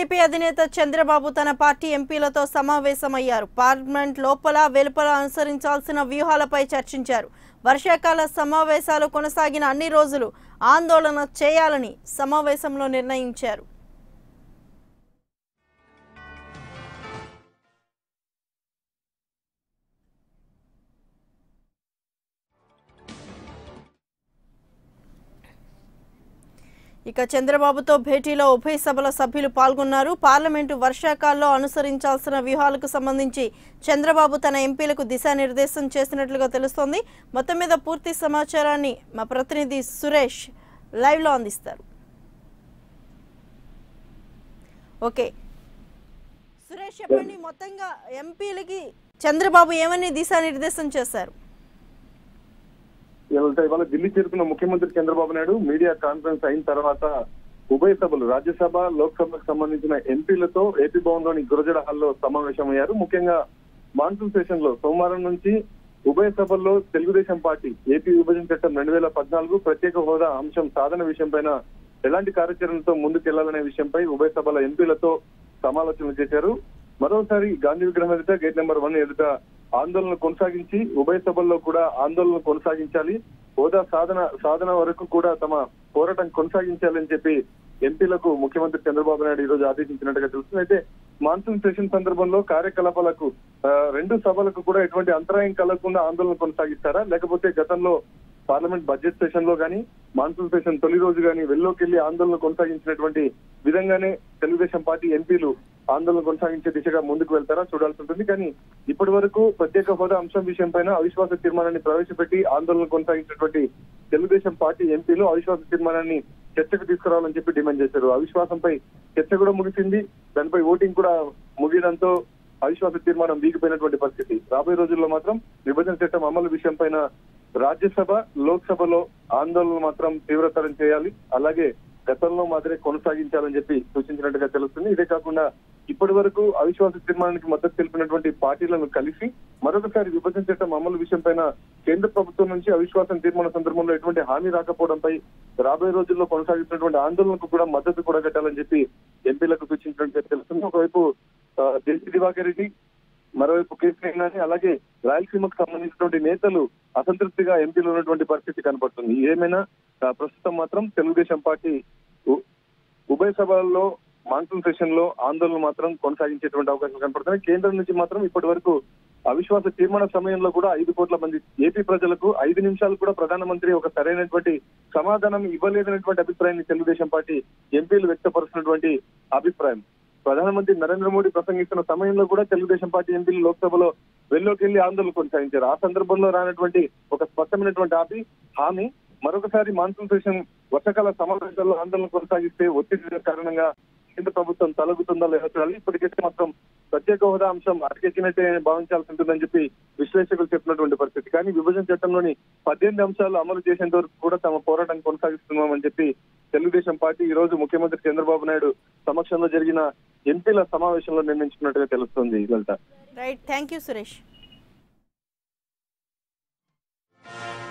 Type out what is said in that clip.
TDP అధినేత చంద్రబాబు తన party ఎంపీలతో సమావేశమయ్యారు పార్లమెంట్ లోపల వెలుపల అనుసరించాల్సిన వ్యూహాలపై చర్చించారు వర్షాకాల సమావేశాలు కొనసాగిన అన్ని రోజులు ఆందోళన చేయాలని సమావేశంలో నిర్ణయించారు ఇక చంద్రబాబుతో భేటీలో ఉభయ సభల సభ్యులు పాల్గొన్నారు పార్లమెంటు వర్షాకాల్లో అనుసరించాల్సిన వ్యూహాలకు సంబంధించి చంద్రబాబు తన ఎంపీలకు దిశానిర్దేశం చేసినట్లుగా తెలుస్తోంది మొత్తం మీద పూర్తి సమాచారాన్ని మా ప్రతినిధి సురేష్ లైవ్లో అందిస్తారు ఓకే సురేష్ చెప్పండి మొత్తంగా ఎంపీలకి చంద్రబాబు ఏమని దిశానిర్దేశం చేశారు ఇవాళ ఇవాళ ఢిల్లీ చేరుకున్న ముఖ్యమంత్రి చంద్రబాబు నాయుడు మీడియా కాన్ఫరెన్స్ అయిన తర్వాత ఉభయ సభలు రాజ్యసభ లోక్సభకు సంబంధించిన ఎంపీలతో ఏపీ భవన్ లోని గురజడ హాల్లో సమావేశమయ్యారు ముఖ్యంగా మాన్సూన్ సెషన్ లో సోమవారం నుంచి ఉభయ సభల్లో తెలుగుదేశం పార్టీ ఏపీ విభజన చట్టం రెండు వేల పద్నాలుగు ప్రత్యేక హోదా అంశం సాధన విషయం పైన ఎలాంటి కార్యాచరణతో ముందుకెళ్లాలనే విషయంపై ఉభయ సభల ఎంపీలతో సమాలోచనలు చేశారు మరోసారి గాంధీ విగ్రహం ఎదుట గేట్ నెంబర్ వన్ ఎదుట ఆందోళన కొనసాగించి ఉభయ సభల్లో కూడా ఆందోళన కొనసాగించాలి హోదా సాధన సాధన వరకు కూడా తమ పోరాటం కొనసాగించాలని చెప్పి ఎంపీలకు ముఖ్యమంత్రి చంద్రబాబు నాయుడు ఈ రోజు ఆదేశించినట్టుగా తెలుస్తుంది అయితే మాన్సూన్ సెషన్ సందర్భంలో కార్యకలాపాలకు ఆ, రెండు సభలకు కూడా ఎటువంటి అంతరాయం కలగకుండా ఆందోళన కొనసాగిస్తారా లేకపోతే గతంలో పార్లమెంట్ బడ్జెట్ సెషన్ లో గానీ మాన్సూన్ సెషన్ తొలి రోజు గానీ వెల్లోకెళ్లి ఆందోళన కొనసాగించినటువంటి విధంగానే తెలుగుదేశం పార్టీ ఎంపీలు ఆందోళన కొనసాగించే దిశగా ముందుకు వెళ్తారా చూడాల్సి ఉంటుంది కానీ ఇప్పటి వరకు ప్రత్యేక హోదా అంశం విషయం పైన అవిశ్వాస తీర్మానాన్ని ప్రవేశపెట్టి ఆందోళన కొనసాగించినటువంటి తెలుగుదేశం పార్టీ ఎంపీలు అవిశ్వాస తీర్మానాన్ని చర్చకు తీసుకురావాలని చెప్పి డిమాండ్ చేశారు అవిశ్వాసంపై చర్చ కూడా ముగిసింది దానిపై ఓటింగ్ కూడా ముగియడంతో అవిశ్వాస తీర్మానం వీగిపోయినటువంటి పరిస్థితి రాబోయే రోజుల్లో మాత్రం విభజన చట్టం అమలు విషయం పైన రాజ్యసభ లోక్సభలో ఆందోళన మాత్రం తీవ్రతరం చేయాలి అలాగే గతంలో మాదిరే కొనసాగించాలని చెప్పి సూచించినట్టుగా తెలుస్తుంది ఇదే కాకుండా ఇప్పటి వరకు అవిశ్వాస తీర్మానానికి మద్దతు తెలిపినటువంటి పార్టీలను కలిసి మరొకసారి విభజన చట్టం అమలు విషయం పైన కేంద్ర ప్రభుత్వం నుంచి అవిశ్వాసం తీర్మాన సందర్భంలో ఎటువంటి హామీ రాకపోవడంపై రాబోయే రోజుల్లో కొనసాగుతున్నటువంటి ఆందోళనకు కూడా మద్దతు కూడా కట్టాలని చెప్పి ఎంపీలకు సూచించినట్టుగా తెలుస్తుంది ఒకవైపు ఆ, దేశీ దివాకర్ రెడ్డి మరోవైపు కేసీ నాని అలాగే రాయలసీమకు సంబంధించినటువంటి నేతలు అసంతృప్తిగా ఎంపీలు ఉన్నటువంటి పరిస్థితి కనపడుతుంది ఏమైనా ఆ, ప్రస్తుతం మాత్రం తెలుగుదేశం పార్టీ ఉ- ఉభయ సభల్లో మాన్సూన్ సెషన్ లో ఆందోళన మాత్రం కొనసాగించేటువంటి అవకాశం కనపడుతున్నాయి కేంద్రం నుంచి మాత్రం ఇప్పటి వరకు అవిశ్వాస తీర్మాన సమయంలో కూడా ఐదు కోట్ల మంది ఏపీ ప్రజలకు ఐదు నిమిషాలు కూడా ప్రధానమంత్రి ఒక సరైనటువంటి సమాధానం ఇవ్వలేదనేటువంటి అభిప్రాయాన్ని తెలుగుదేశం పార్టీ ఎంపీలు వ్యక్తపరుస్తున్నటువంటి అభిప్రాయం ప్రధానమంత్రి నరేంద్ర మోడీ ప్రసంగిస్తున్న సమయంలో కూడా తెలుగుదేశం పార్టీ ఎంపీలు లోక్సభలో వెల్లోకెళ్లి ఆందోళన కొనసాగించారు ఆ సందర్భంలో రానటువంటి ఒక స్పష్టమైనటువంటి హామీ హామీ మరొకసారి మాన్సూన్ సెషన్ వర్షాకాల సమావేశాల్లో ఆందోళన కొనసాగిస్తే ఒత్తిడి కారణంగా కేంద్ర ప్రభుత్వం తలగుతుందా లేదా చూడాలి ఇప్పటికైతే మాత్రం ప్రత్యేక హోదా అంశం అటకెక్కినట్టే భావించాల్సి ఉంటుందని చెప్పి విశ్లేషకులు చెప్పినటువంటి పరిస్థితి కానీ విభజన చట్టంలోని పద్దెనిమిది అంశాలు అమలు చేసేంత వరకు కూడా తమ పోరాటం కొనసాగిస్తున్నామని చెప్పి తెలుగుదేశం పార్టీ ఈ రోజు ముఖ్యమంత్రి చంద్రబాబు నాయుడు సమక్షంలో జరిగిన ఎంపీల సమావేశంలో నిర్ణయించుకున్నట్టుగా తెలుస్తోంది Lalitha right thank you Suresh